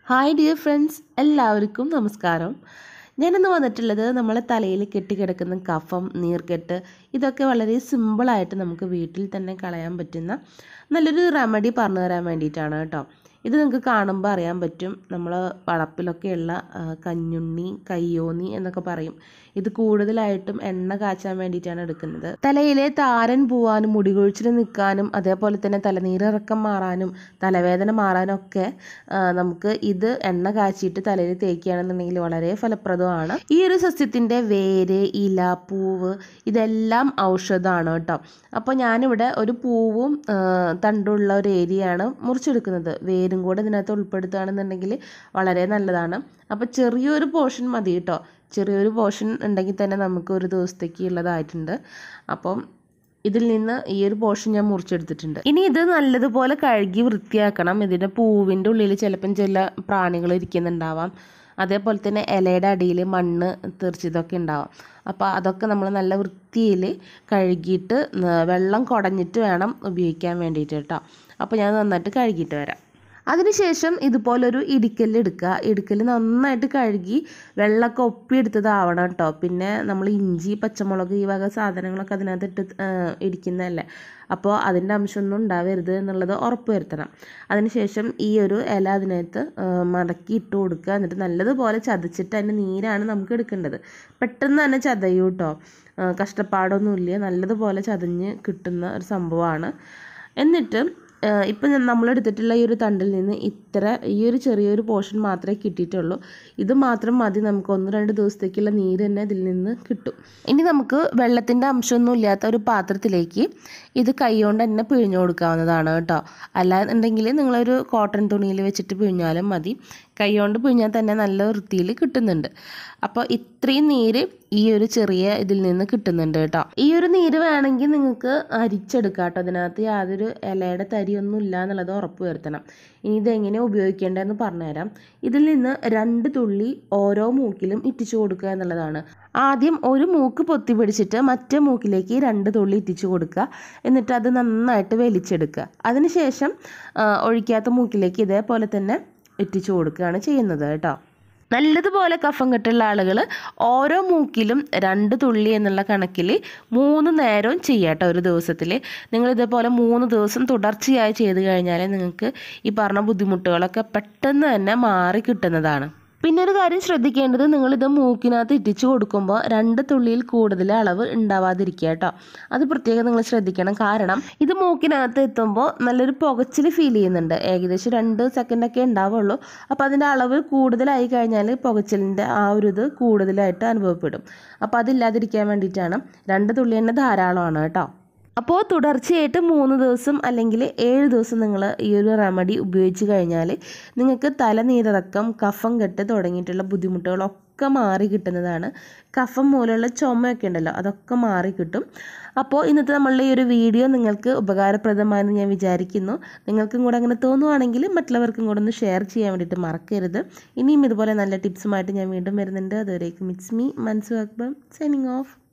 hi dear friends എല്ലാവർക്കും നമസ്കാരം ഞാനിന്ന് വന്നിട്ടുള്ളത് നമ്മളെ തലയിൽ കെട്ടിക്കിടക്കുന്ന കഫം നീർക്കെട്ട് ഇതൊക്കെ വളരെ സിമ്പിളായിട്ട് നമുക്ക് വീട്ടിൽ തന്നെ കളയാൻ പറ്റുന്ന നല്ലൊരു റെമഡി പറഞ്ഞു തരാൻ വേണ്ടിയിട്ടാണ് കേട്ടോ ഇത് നിങ്ങൾക്ക് കാണുമ്പോൾ അറിയാൻ പറ്റും നമ്മൾ വളപ്പിലൊക്കെയുള്ള ആ, കഞ്ഞുണ്ണി കയ്യോന്നി എന്നൊക്കെ പറയും ഇത് കൂടുതലായിട്ടും എണ്ണ കാച്ചാൻ വേണ്ടിയിട്ടാണ് എടുക്കുന്നത് തലയിലെ താരൻ പോവാനും മുടി കൊഴിച്ചിൽ നിൽക്കാനും അതേപോലെ തന്നെ തലനീരിറക്കം മാറാനും തലവേദന മാറാനും ഒക്കെ ആ, നമുക്ക് ഇത് എണ്ണ കാച്ചിയിട്ട് തലയിൽ തേക്കുകയാണെന്നുണ്ടെങ്കിൽ വളരെ ഫലപ്രദമാണ് ഈ ഒരു സസ്യത്തിൻ്റെ വേര് ഇല പൂവ് ഇതെല്ലാം ഔഷധമാണ് കേട്ടോ അപ്പോൾ ഞാനിവിടെ ഒരു പൂവും ആ, തണ്ടുള്ള ഒരു ഏരിയയാണ് മുറിച്ചെടുക്കുന്നത് വേരും കൂടെ ഇതിനകത്ത് ഉൾപ്പെടുത്തുകയാണെന്നുണ്ടെങ്കിൽ വളരെ നല്ലതാണ് അപ്പോൾ ചെറിയൊരു പോർഷൻ മതി കേട്ടോ ചെറിയൊരു പോർഷൻ ഉണ്ടെങ്കിൽ തന്നെ നമുക്ക് ഒരു ദിവസത്തേക്ക് ഉള്ളതായിട്ടുണ്ട് അപ്പം ഇതിൽ നിന്ന് ഈ ഒരു പോർഷൻ ഞാൻ മുറിച്ചെടുത്തിട്ടുണ്ട് ഇനി ഇത് നല്ലതുപോലെ കഴുകി വൃത്തിയാക്കണം ഇതിൻ്റെ പൂവിൻ്റെ ഉള്ളിൽ ചിലപ്പം ചില പ്രാണികൾ ഇരിക്കുന്നുണ്ടാവാം അതേപോലെ തന്നെ ഇലയുടെ അടിയിൽ മണ്ണ് തെറിച്ചതൊക്കെ ഉണ്ടാവാം അപ്പോൾ അതൊക്കെ നമ്മൾ നല്ല വൃത്തിയിൽ കഴുകിയിട്ട് ന- വെള്ളം കുടഞ്ഞിട്ട് വേണം ഉപയോഗിക്കാൻ വേണ്ടിയിട്ട് കേട്ടോ അപ്പോൾ ഞാൻ നന്നായിട്ട് കഴുകിയിട്ട് വരാം അതിനുശേഷം ഇതുപോലൊരു ഇടിക്കല്ല് എടുക്കുക ഇടിക്കല്ല് നന്നായിട്ട് കഴുകി വെള്ളമൊക്കെ ഒപ്പിയെടുത്തതാവണം കേട്ടോ പിന്നെ നമ്മൾ ഇഞ്ചി പച്ചമുളക് ഈ വക സാധനങ്ങളൊക്കെ അതിനകത്ത് ഇട്ട് ആ, ഇടിക്കുന്നതല്ലേ അപ്പോൾ അതിൻ്റെ അംശമൊന്നും ഉണ്ടാവരുത് എന്നുള്ളത് ഉറപ്പ് വരുത്തണം അതിനുശേഷം ഈ ഒരു ഇല അതിനകത്ത് ആ, മടക്കി ഇട്ട് കൊടുക്കുക എന്നിട്ട് നല്ലതുപോലെ ചതച്ചിട്ട് അതിൻ്റെ നീരാണ് നമുക്ക് എടുക്കേണ്ടത് പെട്ടെന്ന് തന്നെ ചതയൂ കേട്ടോ ആ, കഷ്ടപ്പാടൊന്നുമില്ല നല്ലതുപോലെ ചതഞ്ഞ് കിട്ടുന്ന ഒരു സംഭവമാണ് എന്നിട്ട് ഇപ്പം നമ്മൾ എടുത്തിട്ടുള്ള ഈ ഒരു തണ്ടിൽ നിന്ന് ഇത്ര ഈ ഒരു ചെറിയൊരു പോർഷൻ മാത്രമേ കിട്ടിയിട്ടുള്ളൂ ഇത് മാത്രം മതി നമുക്ക് ഒന്ന് രണ്ട് ദിവസത്തേക്കുള്ള നീര് തന്നെ ഇതിൽ നിന്ന് കിട്ടും ഇനി നമുക്ക് വെള്ളത്തിൻ്റെ അംശമൊന്നും ഇല്ലാത്ത ഒരു പാത്രത്തിലേക്ക് ഇത് കൈകൊണ്ട് തന്നെ പിഴിഞ്ഞു കൊടുക്കാവുന്നതാണ് കേട്ടോ അല്ലാന്നുണ്ടെങ്കിൽ നിങ്ങളൊരു കോട്ടൺ തുണിയിൽ വെച്ചിട്ട് പിഴിഞ്ഞാലും മതി കൈകൊണ്ട് പിഴിഞ്ഞാൽ തന്നെ നല്ല വൃത്തിയിൽ കിട്ടുന്നുണ്ട് അപ്പോൾ ഇത്രയും നീര് ഈ ഒരു ചെറിയ ഇതിൽ നിന്ന് കിട്ടുന്നുണ്ട് കേട്ടോ ഈ ഒരു നീര് വേണമെങ്കിൽ നിങ്ങൾക്ക് അരിച്ചെടുക്കാം കേട്ടോ അതിനകത്ത് യാതൊരു ഇലയുടെ തരിയൊന്നും ഇല്ല എന്നുള്ളത് ഉറപ്പ് വരുത്തണം ഇനി ഇതെങ്ങനെ ഉപയോഗിക്കേണ്ടതെന്ന് പറഞ്ഞുതരാം ഇതിൽ നിന്ന് രണ്ട് തുള്ളി ഓരോ മൂക്കിലും ഇറ്റിച്ചു കൊടുക്കുക എന്നുള്ളതാണ് ആദ്യം ഒരു മൂക്ക് പൊത്തി പിടിച്ചിട്ട് മറ്റേ മൂക്കിലേക്ക് രണ്ട് തുള്ളി ഇറ്റിച്ചു കൊടുക്കുക എന്നിട്ട് അത് നന്നായിട്ട് വലിച്ചെടുക്കുക അതിനുശേഷം ആ, ഒഴിക്കാത്ത മൂക്കിലേക്ക് ഇതേപോലെ തന്നെ ഇറ്റിച്ചു കൊടുക്കുകയാണ് ചെയ്യുന്നത് കേട്ടോ നല്ലതുപോലെ കഫം കെട്ടുള്ള ആളുകൾ ഓരോ മൂക്കിലും രണ്ട് തുള്ളി എന്നുള്ള കണക്കിൽ മൂന്ന് നേരവും ചെയ്യാട്ടോ ഒരു ദിവസത്തിൽ നിങ്ങൾ ഇതേപോലെ മൂന്ന് ദിവസം തുടർച്ചയായി ചെയ്ത് കഴിഞ്ഞാൽ നിങ്ങൾക്ക് ഈ പറഞ്ഞ ബുദ്ധിമുട്ടുകളൊക്കെ പെട്ടെന്ന് തന്നെ മാറി കിട്ടുന്നതാണ് പിന്നെ ഒരു കാര്യം ശ്രദ്ധിക്കേണ്ടത് നിങ്ങളിത് മൂക്കിനകത്ത് ഇറ്റിച്ചു കൊടുക്കുമ്പോൾ രണ്ട് തുള്ളിയിൽ കൂടുതൽ അളവ് ഉണ്ടാവാതിരിക്കുക കേട്ടോ അത് പ്രത്യേകം നിങ്ങൾ ശ്രദ്ധിക്കണം കാരണം ഇത് മൂക്കിനകത്ത് എത്തുമ്പോൾ നല്ലൊരു പുകച്ചിൽ ഫീൽ ചെയ്യുന്നുണ്ട് ഏകദേശം രണ്ട് സെക്കൻഡൊക്കെ ഉണ്ടാവുള്ളൂ അപ്പോൾ അതിൻ്റെ അളവ് കൂടുതലായി കഴിഞ്ഞാൽ പുകച്ചിലിൻ്റെ ആ ഒരു ഇത് കൂടുതലായിട്ട് അനുഭവപ്പെടും അപ്പോൾ അതില്ലാതിരിക്കാൻ വേണ്ടിയിട്ടാണ് രണ്ട് തുള്ളി തന്നെ ധാരാളമാണ് കേട്ടോ അപ്പോൾ തുടർച്ചയായിട്ട് മൂന്ന് ദിവസം അല്ലെങ്കിൽ ഏഴ് ദിവസം നിങ്ങൾ ഈ ഒരു റെമഡി ഉപയോഗിച്ച് കഴിഞ്ഞാൽ നിങ്ങൾക്ക് തലനീരിറക്കം കഫം കെട്ട് തുടങ്ങിയിട്ടുള്ള ബുദ്ധിമുട്ടുകളൊക്കെ മാറി കിട്ടുന്നതാണ് കഫം മൂലമുള്ള ചുമയൊക്കെ ഉണ്ടല്ലോ അതൊക്കെ മാറി കിട്ടും അപ്പോൾ ഇന്നത്തെ നമ്മളുടെ ഈ ഒരു വീഡിയോ നിങ്ങൾക്ക് ഉപകാരപ്രദമായെന്ന് ഞാൻ വിചാരിക്കുന്നു നിങ്ങൾക്കും കൂടെ അങ്ങനെ തോന്നുവാണെങ്കിൽ മറ്റുള്ളവർക്കും കൂടെ ഒന്ന് ഷെയർ ചെയ്യാൻ വേണ്ടിയിട്ട് മറക്കരുത് ഇനിയും ഇതുപോലെ നല്ല ടിപ്സുമായിട്ട് ഞാൻ വീണ്ടും വരുന്നുണ്ട് അതുവരേക്കും it's me Mansu Akbar signing of